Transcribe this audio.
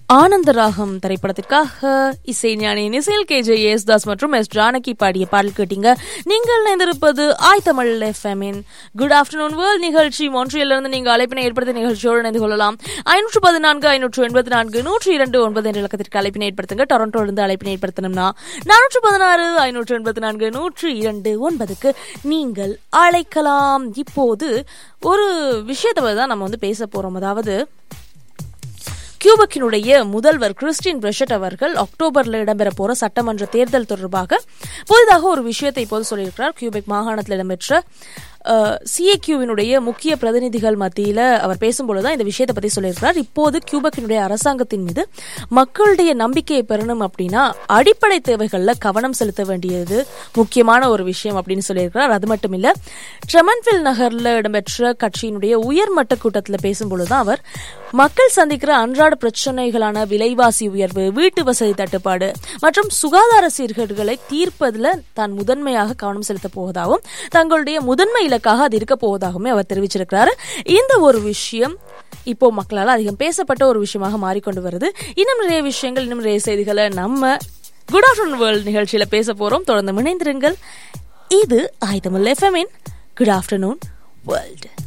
ஆனந்தராகம் திரைப்படத்திற்காக இசை ஞானியின் இசையில் கே ஜே யேசுதாஸ் மற்றும் எஸ் ஜானகி பாடிய பாடல் கேட்டீங்க நீங்கள் இணைந்திருப்பது ஆய் தமிழ் எஃப்எம்இன் குட் ஆஃப்டர்நூன் வேர்ல்ட் நிகழ்ச்சி மொன்றியிலிருந்து நீங்கள் அழைப்பினை ஏற்படுத்த நிகழ்ச்சியோடு இணைந்து கொள்ளலாம் ஐநூற்று பதினான்கு ஐநூற்று எண்பத்தி நான்கு நூற்றி இரண்டு ஒன்பது என்ற இலக்கத்திற்கு அழைப்பினை ஏற்படுத்துங்க டொரண்டோலிருந்து அழைப்பினை ஏற்படுத்தணும்னா நானூற்று பதினாறு ஐநூற்று எண்பத்தி நான்கு நூற்றி இரண்டு ஒன்பதுக்கு நீங்கள் அழைக்கலாம் இப்போது ஒரு விஷயத்தை பத்தி தான் நம்ம வந்து பேச போறோம் அதாவது கியூபக்கினுடைய முதல்வர் கிறிஸ்டின் பிரஷட் அவர்கள் அக்டோபர்ல இடம்பெற போற சட்டமன்ற தேர்தல் தொடர்பாக புதிதாக ஒரு விஷயத்தை இப்போது சொல்லியிருக்கிறார் கியூபெக் மாகாணத்தில் இடம்பெற்ற சிஏக்யூவினுடைய முக்கிய பிரதிநிதிகள் மத்தியில் அவர் பேசும்பொழுதுதான் இந்த விஷயத்தை பத்தி சொல்லியிருக்கிறார் இப்போது கியூபக்கினுடைய அரசாங்கத்தின் மீது மக்களுடைய நம்பிக்கையை பெறணும் அப்படின்னா அடிப்படை தேவைகளில் கவனம் செலுத்த வேண்டியது முக்கியமான ஒரு விஷயம் அப்படின்னு சொல்லியிருக்கிறார் அது மட்டும் இல்ல ட்ரெமன்வில் நகர்ல இடம்பெற்ற கட்சியினுடைய உயர்மட்ட கூட்டத்தில் பேசும்பொழுதுதான் அவர் மக்கள் சந்திக்கிற அன்றாட பிரச்சனைகளான விலைவாசி உயர்வு வீட்டு வசதி தட்டுப்பாடு மற்றும் சுகாதார சீர்கேடுகளை தீர்ப்பதில் தான் முதன்மையாக கவனம் செலுத்த போவதாகவும் தங்களுடைய முதன்மை இலக்காக அது இருக்க போவதாகவும் அவர் தெரிவிச்சிருக்கிறாரு இந்த ஒரு விஷயம் இப்போ மக்களால் அதிகம் பேசப்பட்ட ஒரு விஷயமாக மாறிக்கொண்டு வருது இன்னும் நிறைய விஷயங்கள் இன்னும் நிறைய செய்திகளை நம்ம குட் ஆஃப்டர்நூன் வேர்ல்ட் நிகழ்ச்சியில பேச போறோம் தொடர்ந்து இணைந்திருங்கள் இது ஆயுதமில் எஃப்எம்இன் குட் ஆஃப்டர்நூன் வேர்ல்டு